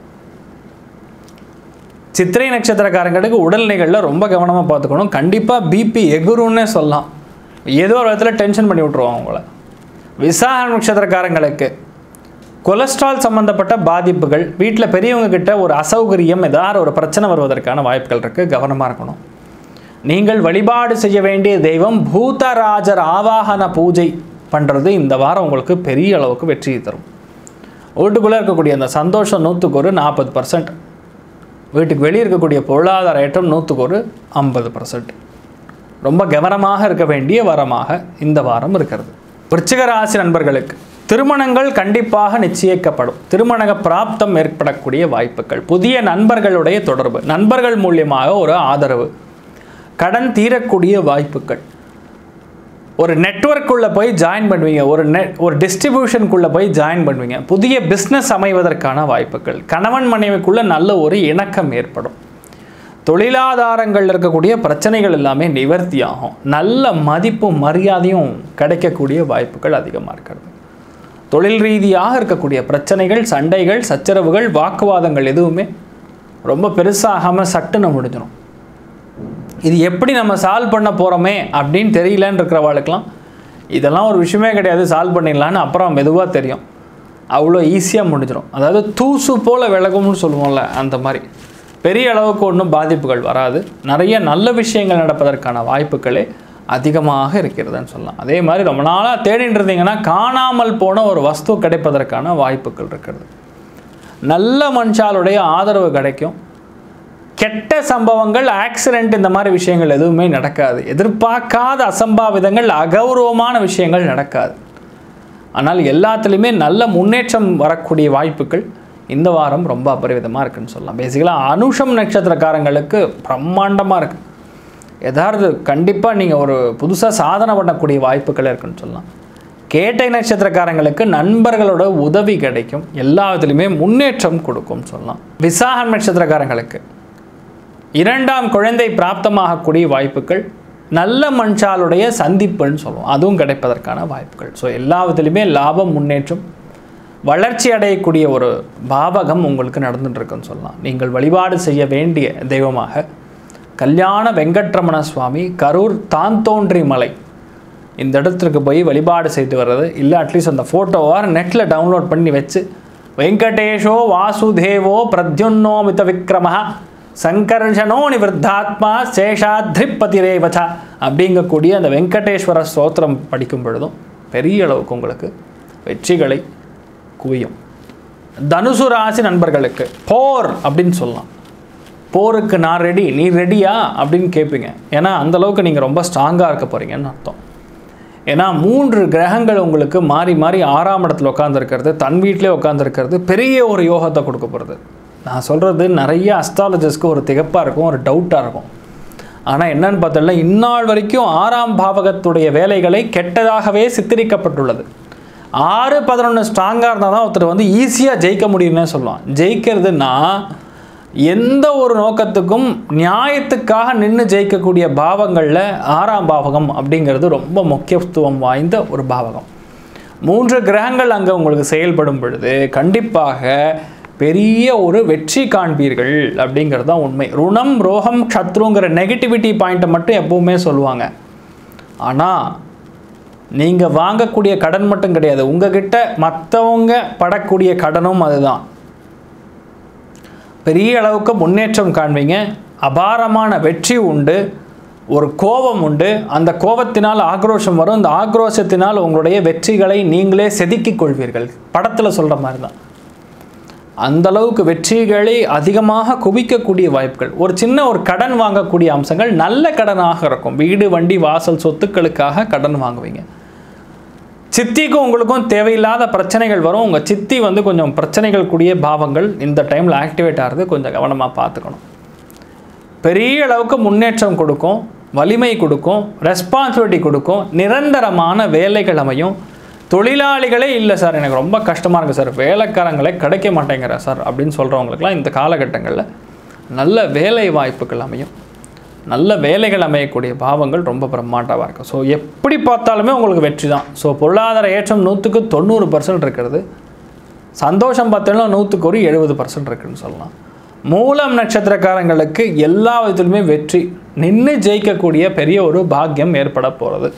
சித்திரை நட்சத்திரக்காரங்களுக்கு உடல்நிலைகளில் ரொம்ப கவனமாக பார்த்துக்கணும் கண்டிப்பாக பிபி எகுருன்னே சொல்லலாம் ஏதோ ஒரு விதத்தில் டென்ஷன் பண்ணி விட்ருவாங்க அவங்கள விசாக நட்சத்திரக்காரங்களுக்கு கொலஸ்ட்ரால் சம்மந்தப்பட்ட பாதிப்புகள் வீட்டில் பெரியவங்க கிட்ட ஒரு அசௌகரியம் ஏதாவது ஒரு பிரச்சனை வருவதற்கான வாய்ப்புகள் இருக்குது கவனமாக இருக்கணும் நீங்கள் வழிபாடு செய்ய வேண்டிய தெய்வம் பூதராஜர் ஆவாகன பூஜை பண்ணுறது இந்த வாரம் உங்களுக்கு பெரிய அளவுக்கு வெற்றியை தரும் வீட்டுக்குள்ளே இருக்கக்கூடிய அந்த சந்தோஷம் நூற்றுக்கு ஒரு நாற்பது பர்சன்ட் வீட்டுக்கு வெளியே இருக்கக்கூடிய பொருளாதார ஏற்றம் நூற்றுக்கு ஒரு ஐம்பது பர்சன்ட் ரொம்ப கவனமாக இருக்க வேண்டிய வாரமாக இந்த வாரம் இருக்கிறது விருச்சிக ராசி நண்பர்களுக்கு திருமணங்கள் கண்டிப்பாக நிச்சயிக்கப்படும் திருமண பிராப்தம் ஏற்படக்கூடிய வாய்ப்புகள் புதிய நண்பர்களுடைய தொடர்பு நண்பர்கள் மூலியமாக ஒரு ஆதரவு கடன் தீரக்கூடிய வாய்ப்புகள் ஒரு நெட்ஒர்க்குள்ளே போய் ஜாயின் பண்ணுவீங்க ஒரு நெட் ஒரு டிஸ்ட்ரிபியூஷனுக்குள்ளே போய் ஜாயின் பண்ணுவீங்க புதிய பிஸ்னஸ் அமைவதற்கான வாய்ப்புகள் கணவன் மனைவிக்குள்ளே நல்ல ஒரு இணக்கம் ஏற்படும் தொழிலாதாரங்கள் இருக்கக்கூடிய பிரச்சனைகள் எல்லாமே நிவர்த்தி ஆகும் நல்ல மதிப்பும் மரியாதையும் கிடைக்கக்கூடிய வாய்ப்புகள் அதிகமாக இருக்கிறது தொழில் ரீதியாக இருக்கக்கூடிய பிரச்சனைகள் சண்டைகள் சச்சரவுகள் வாக்குவாதங்கள் எதுவுமே ரொம்ப பெருசாகாமல் சட்டுன்னு முடிஞ்சிடும் இது எப்படி நம்ம சால்வ் பண்ண போகிறோமே அப்படின்னு தெரியலன்னு இருக்கிறவாளுக்கெல்லாம் இதெல்லாம் ஒரு விஷயமே கிடையாது சால்வ் பண்ணிடலான்னு அப்புறம் மெதுவாக தெரியும் அவ்வளோ ஈஸியாக முடிஞ்சிடும் அதாவது தூசு போல் விலகும்னு சொல்லுவோம்ல அந்த மாதிரி பெரிய அளவுக்கு ஒன்றும் பாதிப்புகள் வராது நிறைய நல்ல விஷயங்கள் நடப்பதற்கான வாய்ப்புகளே அதிகமாக இருக்கிறதுன்னு சொல்லலாம் அதே மாதிரி ரொம்ப நாளாக தேடிட்டு இருந்தீங்கன்னா காணாமல் போன ஒரு வஸ்து கிடைப்பதற்கான வாய்ப்புகள் இருக்கிறது நல்ல மனுஷாலுடைய ஆதரவு கிடைக்கும் கெட்ட சம்பவங்கள் ஆக்சிடெண்ட் இந்த மாதிரி விஷயங்கள் எதுவுமே நடக்காது எதிர்பார்க்காத அசம்பாவிதங்கள் அகௌரவமான விஷயங்கள் நடக்காது ஆனால் எல்லாத்துலேயுமே நல்ல முன்னேற்றம் வரக்கூடிய வாய்ப்புகள் இந்த வாரம் ரொம்ப அபரிவிதமாக இருக்குன்னு சொல்லலாம் பேசிக்கலாக அனுஷம் நட்சத்திரக்காரங்களுக்கு பிரம்மாண்டமாக இருக்குது எதாவது கண்டிப்பாக நீங்கள் ஒரு புதுசாக சாதனை பண்ணக்கூடிய வாய்ப்புகள் இருக்குன்னு சொல்லலாம் கேட்டை நட்சத்திரக்காரங்களுக்கு நண்பர்களோட உதவி கிடைக்கும் எல்லா விதத்துலையுமே முன்னேற்றம் கொடுக்கும்னு சொல்லலாம் விசாகம் நட்சத்திரக்காரங்களுக்கு இரண்டாம் குழந்தை பிராப்தமாகக்கூடிய வாய்ப்புகள் நல்ல மனுஷாலுடைய சந்திப்புன்னு சொல்லுவோம் அதுவும் கிடைப்பதற்கான வாய்ப்புகள் ஸோ எல்லா விதத்துலையுமே லாபம் முன்னேற்றம் வளர்ச்சி அடையக்கூடிய ஒரு பாவகம் உங்களுக்கு நடந்துட்டு இருக்குன்னு சொல்லலாம் நீங்கள் வழிபாடு செய்ய வேண்டிய தெய்வமாக கல்யாண வெங்கட்ரமண சுவாமி கரூர் தாந்தோன்றி மலை இந்த இடத்திற்கு போய் வழிபாடு செய்து வர்றது இல்லை அட்லீஸ்ட் அந்த ஃபோட்டோவாக நெட்டில் டவுன்லோட் பண்ணி வச்சு வெங்கடேஷோ வாசுதேவோ பிரத்யுன்னோமித விக்ரம சங்கர்ஷனோ நிவர்த்தாத்மா சேஷாத்ரிப்பதிரேவச்ச அப்படிங்கக்கூடிய அந்த வெங்கடேஸ்வர ஸ்தோத்திரம் படிக்கும் பொழுதும் பெரிய அளவுக்கு உங்களுக்கு வெற்றிகளை குவியும் தனுசு ராசி நண்பர்களுக்கு போர் அப்படின்னு சொல்லலாம் போருக்கு நான் ரெடி நீ ரெடியா அப்படின்னு கேட்பீங்க ஏன்னா அந்த அளவுக்கு நீங்கள் ரொம்ப ஸ்ட்ராங்காக இருக்க போகிறீங்கன்னு அர்த்தம் ஏன்னா மூன்று கிரகங்கள் உங்களுக்கு மாறி மாறி ஆறாம் இடத்துல உட்காந்துருக்கிறது தன் வீட்டிலே உட்காந்துருக்கிறது பெரிய ஒரு யோகத்தை கொடுக்க போகிறது நான் சொல்கிறது நிறைய அஸ்ட்ராலஜர்ஸ்க்கு ஒரு திகப்பாக இருக்கும் ஒரு டவுட்டாக இருக்கும் ஆனால் என்னன்னு பார்த்தோம்னா இந்நாள் வரைக்கும் ஆறாம் பாவகத்துடைய வேலைகளை கெட்டதாகவே சித்தரிக்கப்பட்டுள்ளது ஆறு பதினொன்று ஸ்ட்ராங்காக இருந்தால் தான் ஒருத்தர் வந்து ஈஸியாக ஜெயிக்க முடியும்னே சொல்லலாம் ஜெயிக்கிறதுனா எந்த ஒரு நோக்கத்துக்கும் நியாயத்துக்காக நின்று ஜெயிக்கக்கூடிய பாவங்களில் ஆறாம் பாவகம் அப்படிங்கிறது ரொம்ப முக்கியத்துவம் வாய்ந்த ஒரு பாவகம் மூன்று கிரகங்கள் அங்கே உங்களுக்கு செயல்படும் பொழுது கண்டிப்பாக பெரிய ஒரு வெற்றி காண்பீர்கள் அப்படிங்கிறது தான் உண்மை ருணம் ரோகம் சத்ருங்கிற நெகட்டிவிட்டி பாயிண்ட்டை மட்டும் எப்பவுமே சொல்லுவாங்க ஆனால் நீங்கள் வாங்கக்கூடிய கடன் மட்டும் கிடையாது உங்ககிட்ட மற்றவங்க படக்கூடிய கடனும் அதுதான் பெரிய அளவுக்கு முன்னேற்றம் காண்பீங்க அபாரமான வெற்றி உண்டு ஒரு கோபம் உண்டு அந்த கோபத்தினால் ஆக்ரோஷம் வரும் அந்த ஆக்ரோஷத்தினால் உங்களுடைய வெற்றிகளை நீங்களே செதுக்கிக் கொள்வீர்கள் படத்தில் சொல்கிற மாதிரி தான் அந்த அளவுக்கு வெற்றிகளை அதிகமாக குவிக்கக்கூடிய வாய்ப்புகள் ஒரு சின்ன ஒரு கடன் வாங்கக்கூடிய அம்சங்கள் நல்ல கடனாக இருக்கும் வீடு வண்டி வாசல் சொத்துக்களுக்காக கடன் வாங்குவீங்க சித்திக்கும் உங்களுக்கும் தேவையில்லாத பிரச்சனைகள் வரும் உங்கள் சித்தி வந்து கொஞ்சம் பிரச்சனைகள் கூடிய பாவங்கள் இந்த டைமில் ஆக்டிவேட் ஆகிறது கொஞ்சம் கவனமாக பார்த்துக்கணும் பெரிய அளவுக்கு முன்னேற்றம் கொடுக்கும் வலிமை கொடுக்கும் ரெஸ்பான்சிபிலிட்டி கொடுக்கும் நிரந்தரமான வேலைகள் அமையும் தொழிலாளிகளே இல்லை சார் எனக்கு ரொம்ப கஷ்டமாக இருக்குது சார் வேலைக்காரங்களே கிடைக்க மாட்டேங்கிற சார் அப்படின்னு சொல்கிறவங்களுக்குலாம் இந்த காலகட்டங்களில் நல்ல வேலை வாய்ப்புகள் அமையும் நல்ல வேலைகள் அமையக்கூடிய பாவங்கள் ரொம்ப பிரம்மாண்டமாக இருக்கும் ஸோ எப்படி பார்த்தாலுமே உங்களுக்கு வெற்றி தான் ஸோ பொருளாதார ஏற்றம் நூற்றுக்கு தொண்ணூறு பர்சன்ட் இருக்கிறது சந்தோஷம் பார்த்தீங்கன்னா நூற்றுக்கு ஒரு எழுபது பர்சன்ட் இருக்குன்னு சொல்லலாம் மூலம் நட்சத்திரக்காரங்களுக்கு எல்லா விதத்திலுமே வெற்றி நின்று ஜெயிக்கக்கூடிய பெரிய ஒரு பாக்கியம் ஏற்பட போகிறது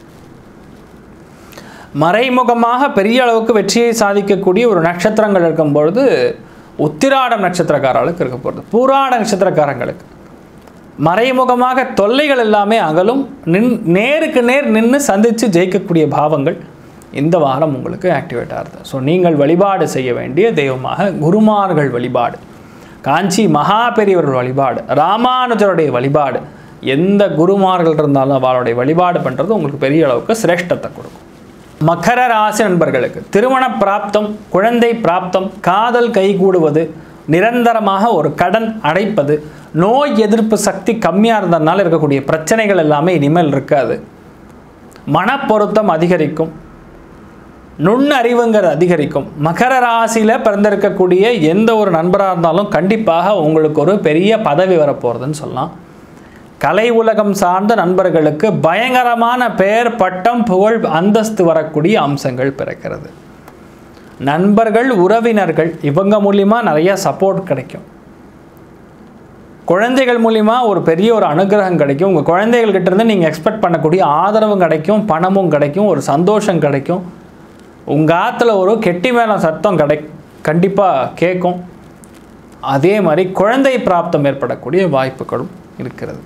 மறைமுகமாக பெரிய அளவுக்கு வெற்றியை சாதிக்கக்கூடிய ஒரு நட்சத்திரங்கள் இருக்கும் பொழுது உத்திராடம் நட்சத்திரக்காரர்களுக்கு இருக்க போகிறது பூராட நட்சத்திரக்காரங்களுக்கு மறைமுகமாக தொல்லைகள் எல்லாமே அகலும் நின் நேருக்கு நேர் நின்று சந்தித்து ஜெயிக்கக்கூடிய பாவங்கள் இந்த வாரம் உங்களுக்கு ஆக்டிவேட் ஆகுது ஸோ நீங்கள் வழிபாடு செய்ய வேண்டிய தெய்வமாக குருமார்கள் வழிபாடு காஞ்சி மகா பெரியவர்கள் வழிபாடு ராமானுஜருடைய வழிபாடு எந்த குருமார்கள் இருந்தாலும் அவளுடைய வழிபாடு பண்ணுறது உங்களுக்கு பெரிய அளவுக்கு சிரேஷ்டத்தை கொடுக்கும் மகர ராசி நண்பர்களுக்கு திருமண பிராப்தம் குழந்தை பிராப்தம் காதல் கைகூடுவது நிரந்தரமாக ஒரு கடன் அடைப்பது நோய் எதிர்ப்பு சக்தி கம்மியாக இருந்ததுனால இருக்கக்கூடிய பிரச்சனைகள் எல்லாமே இனிமேல் இருக்காது மனப்பொருத்தம் அதிகரிக்கும் நுண்ணறிவுங்கிறது அதிகரிக்கும் மகர ராசியில் பிறந்திருக்கக்கூடிய எந்த ஒரு நண்பராக இருந்தாலும் கண்டிப்பாக உங்களுக்கு ஒரு பெரிய பதவி வரப்போகிறதுன்னு சொல்லலாம் கலை உலகம் சார்ந்த நண்பர்களுக்கு பயங்கரமான பெயர் பட்டம் புகழ் அந்தஸ்து வரக்கூடிய அம்சங்கள் பிறக்கிறது நண்பர்கள் உறவினர்கள் இவங்க மூலிமா நிறைய சப்போர்ட் கிடைக்கும் குழந்தைகள் மூலிமா ஒரு பெரிய ஒரு அனுகிரகம் கிடைக்கும் உங்கள் குழந்தைகள்கிட்ட இருந்து நீங்கள் எக்ஸ்பெக்ட் பண்ணக்கூடிய ஆதரவும் கிடைக்கும் பணமும் கிடைக்கும் ஒரு சந்தோஷம் கிடைக்கும் உங்கள் ஆற்றுல ஒரு கெட்டி மேல சத்தம் கிடை கண்டிப்பாக கேட்கும் அதே மாதிரி குழந்தை பிராப்தம் ஏற்படக்கூடிய வாய்ப்புகளும் இருக்கிறது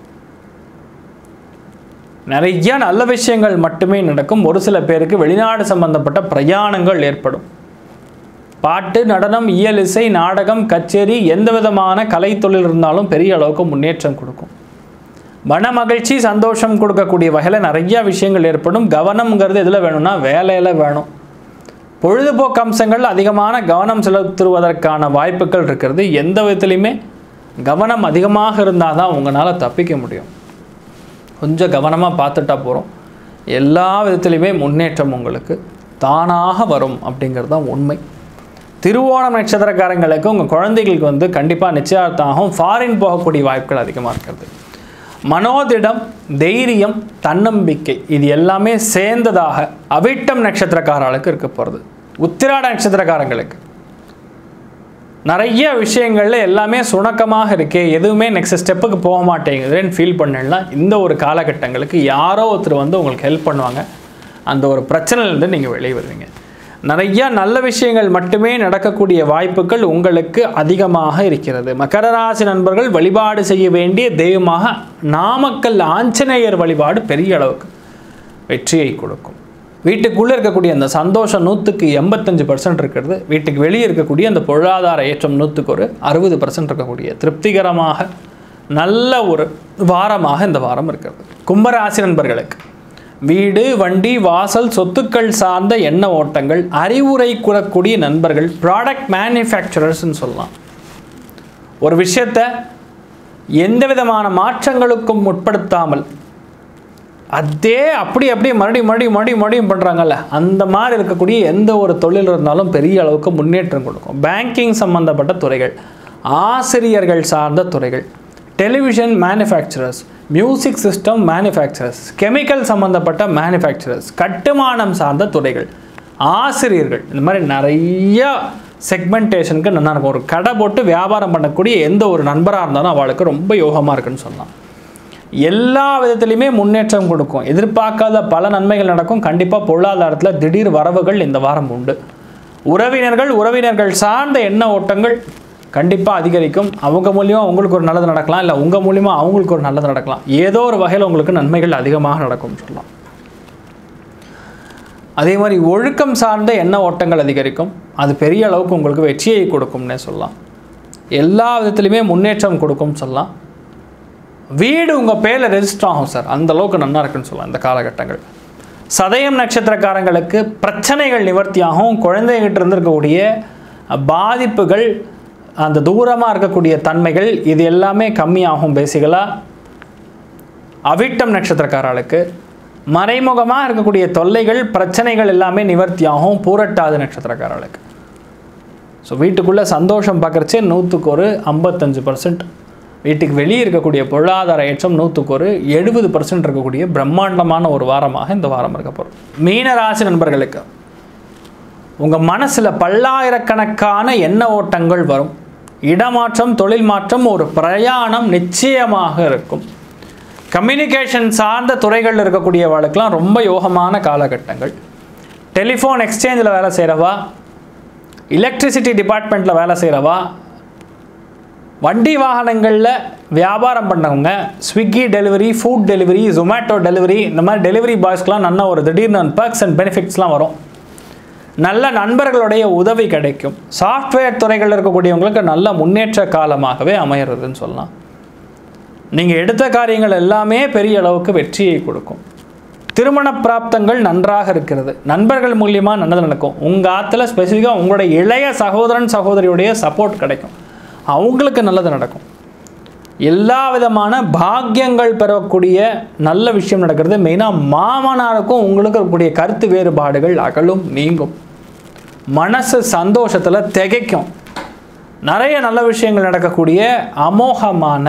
நிறைய நல்ல விஷயங்கள் மட்டுமே நடக்கும் ஒரு சில பேருக்கு வெளிநாடு சம்பந்தப்பட்ட பிரயாணங்கள் ஏற்படும் பாட்டு நடனம் இயல் இசை நாடகம் கச்சேரி எந்த விதமான கலைத்தொழில் இருந்தாலும் பெரிய அளவுக்கு முன்னேற்றம் கொடுக்கும் மன மகிழ்ச்சி சந்தோஷம் கொடுக்கக்கூடிய வகையில் நிறைய விஷயங்கள் ஏற்படும் கவனம்ங்கிறது எதில் வேணும்னா வேலையில் வேணும் பொழுதுபோக்கு அம்சங்கள் அதிகமான கவனம் செலுத்துவதற்கான வாய்ப்புகள் இருக்கிறது எந்த விதத்துலையுமே கவனம் அதிகமாக இருந்தால் தான் உங்களால் தப்பிக்க முடியும் கொஞ்சம் கவனமாக பார்த்துட்டா போகிறோம் எல்லா விதத்துலையுமே முன்னேற்றம் உங்களுக்கு தானாக வரும் அப்படிங்கிறது தான் உண்மை திருவோணம் நட்சத்திரக்காரங்களுக்கு உங்கள் குழந்தைகளுக்கு வந்து கண்டிப்பாக நிச்சயார்த்தம் ஆகும் ஃபாரின் போகக்கூடிய வாய்ப்புகள் அதிகமாக இருக்கிறது மனோதிடம் தைரியம் தன்னம்பிக்கை இது எல்லாமே சேர்ந்ததாக அவிட்டம் நட்சத்திரக்காரர்களுக்கு இருக்க போகிறது உத்திராட நட்சத்திரக்காரங்களுக்கு நிறைய விஷயங்களில் எல்லாமே சுணக்கமாக இருக்கே எதுவுமே நெக்ஸ்ட் ஸ்டெப்புக்கு போக மாட்டேங்குதுன்னு ஃபீல் பண்ணலாம் இந்த ஒரு காலகட்டங்களுக்கு யாரோ ஒருத்தர் வந்து உங்களுக்கு ஹெல்ப் பண்ணுவாங்க அந்த ஒரு பிரச்சனையிலேருந்து நீங்கள் வெளியே வருவீங்க நிறைய நல்ல விஷயங்கள் மட்டுமே நடக்கக்கூடிய வாய்ப்புகள் உங்களுக்கு அதிகமாக இருக்கிறது மகர ராசி நண்பர்கள் வழிபாடு செய்ய வேண்டிய தெய்வமாக நாமக்கல் ஆஞ்சநேயர் வழிபாடு பெரிய அளவுக்கு வெற்றியை கொடுக்கும் வீட்டுக்குள்ளே இருக்கக்கூடிய அந்த சந்தோஷம் நூற்றுக்கு எண்பத்தஞ்சு பர்சன்ட் இருக்கிறது வீட்டுக்கு வெளியே இருக்கக்கூடிய அந்த பொருளாதார ஏற்றம் நூற்றுக்கு ஒரு அறுபது பர்சன்ட் இருக்கக்கூடிய திருப்திகரமாக நல்ல ஒரு வாரமாக இந்த வாரம் இருக்கிறது கும்பராசி நண்பர்களுக்கு வீடு வண்டி வாசல் சொத்துக்கள் சார்ந்த எண்ண ஓட்டங்கள் அறிவுரை கூறக்கூடிய நண்பர்கள் ப்ராடக்ட் மேனுஃபேக்சரர்ஸ்னு சொல்லலாம் ஒரு விஷயத்தை எந்த விதமான மாற்றங்களுக்கும் உட்படுத்தாமல் அதே அப்படி அப்படியே மறுபடியும் மறுபடியும் மறுபடியும் மறுபடியும் பண்ணுறாங்கல்ல அந்த மாதிரி இருக்கக்கூடிய எந்த ஒரு தொழில் இருந்தாலும் பெரிய அளவுக்கு முன்னேற்றம் கொடுக்கும் பேங்கிங் சம்பந்தப்பட்ட துறைகள் ஆசிரியர்கள் சார்ந்த துறைகள் television manufacturers music system manufacturers chemical சம்பந்தப்பட்ட மேனுஃபேக்சரர்ஸ் கட்டுமானம் சார்ந்த துறைகள் ஆசிரியர்கள் இந்த மாதிரி நிறைய செக்மெண்டேஷனுக்கு நல்லா இருக்கும் ஒரு கடை போட்டு வியாபாரம் பண்ணக்கூடிய எந்த ஒரு நண்பராக இருந்தாலும் அவளுக்கு ரொம்ப யோகமாக இருக்குன்னு சொல்லலாம் எல்லா விதத்துலையுமே முன்னேற்றம் கொடுக்கும் எதிர்பார்க்காத பல நன்மைகள் நடக்கும் கண்டிப்பாக பொருளாதாரத்தில் திடீர் வரவுகள் இந்த வாரம் உண்டு உறவினர்கள் உறவினர்கள் சார்ந்த எண்ண ஓட்டங்கள் கண்டிப்பாக அதிகரிக்கும் அவங்க மூலியமாக உங்களுக்கு ஒரு நல்லது நடக்கலாம் இல்லை உங்கள் மூலியமாக அவங்களுக்கு ஒரு நல்லது நடக்கலாம் ஏதோ ஒரு வகையில் உங்களுக்கு நன்மைகள் அதிகமாக நடக்கும் சொல்லலாம் அதே மாதிரி ஒழுக்கம் சார்ந்த எண்ண ஓட்டங்கள் அதிகரிக்கும் அது பெரிய அளவுக்கு உங்களுக்கு வெற்றியை கொடுக்கும்னே சொல்லலாம் எல்லா விதத்துலையுமே முன்னேற்றம் கொடுக்கும் சொல்லலாம் வீடு உங்கள் பேரில் ரெஜிஸ்டர் ஆகும் சார் அந்த அளவுக்கு நல்லா இருக்குன்னு சொல்லலாம் இந்த காலகட்டங்கள் சதயம் நட்சத்திரக்காரங்களுக்கு பிரச்சனைகள் நிவர்த்தியாகும் குழந்தைகிட்ட இருந்திருக்கக்கூடிய பாதிப்புகள் அந்த தூரமாக இருக்கக்கூடிய தன்மைகள் இது எல்லாமே கம்மியாகும் பேசிக்கலாக அவிட்டம் நட்சத்திரக்காரர்களுக்கு மறைமுகமாக இருக்கக்கூடிய தொல்லைகள் பிரச்சனைகள் எல்லாமே நிவர்த்தியாகும் பூரட்டாது நட்சத்திரக்காரர்களுக்கு ஸோ வீட்டுக்குள்ளே சந்தோஷம் பார்க்குறச்சே நூற்றுக்கு ஒரு ஐம்பத்தஞ்சு பர்சன்ட் வீட்டுக்கு வெளியே இருக்கக்கூடிய பொருளாதார ஏற்றம் நூற்றுக்கு ஒரு எழுபது பர்சன்ட் இருக்கக்கூடிய பிரம்மாண்டமான ஒரு வாரமாக இந்த வாரம் இருக்க போகிறோம் மீன ராசி நண்பர்களுக்கு உங்கள் மனசில் பல்லாயிரக்கணக்கான எண்ண ஓட்டங்கள் வரும் இடமாற்றம் தொழில் மாற்றம் ஒரு பிரயாணம் நிச்சயமாக இருக்கும் கம்யூனிகேஷன் சார்ந்த துறைகளில் இருக்கக்கூடியவர்களுக்கெல்லாம் ரொம்ப யோகமான காலகட்டங்கள் டெலிஃபோன் எக்ஸ்சேஞ்சில் வேலை செய்கிறவா எலக்ட்ரிசிட்டி டிபார்ட்மெண்ட்டில் வேலை செய்கிறவா வண்டி வாகனங்களில் வியாபாரம் பண்ணவங்க Swiggy delivery food delivery Zomato delivery இந்த மாதிரி டெலிவரி பாய்ஸ்க்கெலாம் நல்ல ஒரு திடீர்னு பர்க்ஸ் அண்ட் பெனிஃபிட்ஸ்லாம் வரும் நல்ல நண்பர்களுடைய உதவி கிடைக்கும் சாஃப்ட்வேர் துறைகளில் இருக்கக்கூடியவங்களுக்கு நல்ல முன்னேற்ற காலமாகவே அமையிறதுன்னு சொல்லலாம் நீங்கள் எடுத்த காரியங்கள் எல்லாமே பெரிய அளவுக்கு வெற்றியை கொடுக்கும் திருமண பிராப்தங்கள் நன்றாக இருக்கிறது நண்பர்கள் மூலியமாக நல்லது நடக்கும் உங்கள் ஆற்றுல ஸ்பெசிஃபிக்காக உங்களுடைய இளைய சகோதரன் சகோதரியுடைய சப்போர்ட் கிடைக்கும் அவங்களுக்கு நல்லது நடக்கும் எல்லா விதமான பாக்கியங்கள் பெறக்கூடிய நல்ல விஷயம் நடக்கிறது மெயினாக மாமனாருக்கும் உங்களுக்கு இருக்கக்கூடிய கருத்து வேறுபாடுகள் அகலும் நீங்கும் மனசு சந்தோஷத்தில் திகைக்கும் நிறைய நல்ல விஷயங்கள் நடக்கக்கூடிய அமோகமான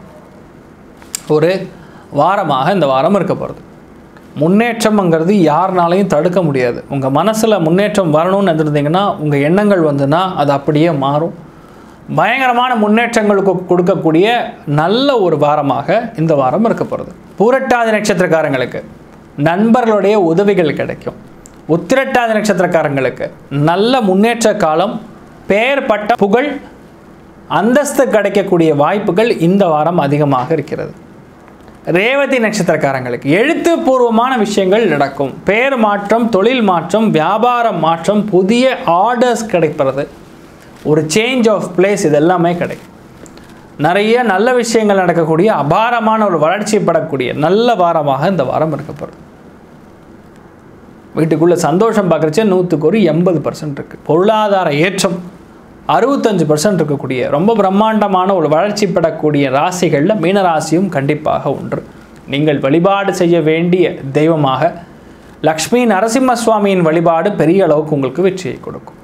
ஒரு வாரமாக இந்த வாரம் இருக்க போகிறது முன்னேற்றம்ங்கிறது யாருனாலையும் தடுக்க முடியாது உங்கள் மனசில் முன்னேற்றம் வரணும்னு இருந்தீங்கன்னா உங்கள் எண்ணங்கள் வந்துன்னா அது அப்படியே மாறும் பயங்கரமான முன்னேற்றங்களுக்கு கொடுக்கக்கூடிய நல்ல ஒரு வாரமாக இந்த வாரம் இருக்க போகிறது பூரட்டாதி நட்சத்திரக்காரங்களுக்கு நண்பர்களுடைய உதவிகள் கிடைக்கும் உத்திரட்டாதி நட்சத்திரக்காரங்களுக்கு நல்ல முன்னேற்ற காலம் பெயர் பட்ட புகழ் அந்தஸ்து கிடைக்கக்கூடிய வாய்ப்புகள் இந்த வாரம் அதிகமாக இருக்கிறது ரேவதி நட்சத்திரக்காரங்களுக்கு எழுத்துப்பூர்வமான விஷயங்கள் நடக்கும் பெயர் மாற்றம் தொழில் மாற்றம் வியாபார மாற்றம் புதிய ஆர்டர்ஸ் கிடைப்பது ஒரு சேஞ்ச் ஆஃப் பிளேஸ் இது எல்லாமே கிடைக்கும் நிறைய நல்ல விஷயங்கள் நடக்கக்கூடிய அபாரமான ஒரு வளர்ச்சி படக்கூடிய நல்ல வாரமாக இந்த வாரம் இருக்கப்படுது வீட்டுக்குள்ளே சந்தோஷம் பார்க்குறச்சே நூற்றுக்கு ஒரு எண்பது பர்சன்ட் இருக்குது பொருளாதார ஏற்றம் அறுபத்தஞ்சு பர்சன்ட் இருக்கக்கூடிய ரொம்ப பிரம்மாண்டமான ஒரு வளர்ச்சி பெறக்கூடிய ராசிகளில் மீனராசியும் கண்டிப்பாக ஒன்று நீங்கள் வழிபாடு செய்ய வேண்டிய தெய்வமாக லக்ஷ்மி நரசிம்ம சுவாமியின் வழிபாடு பெரிய அளவுக்கு உங்களுக்கு வெற்றியை கொடுக்கும்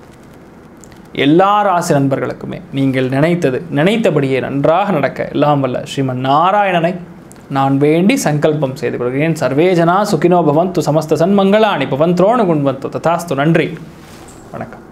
எல்லா ராசி நண்பர்களுக்குமே நீங்கள் நினைத்தது நினைத்தபடியே நன்றாக நடக்க எல்லாம் வல்ல ஸ்ரீமன் நாராயணனை நான் வேண்டி சங்கல்பம் செய்து கொள்கிறேன் சர்வேஜனா சுகினோ பவந்து சமஸ்த சன்மங்களாணி பவன் துரோணு குண்வந்து ததாஸ்து நன்றி வணக்கம்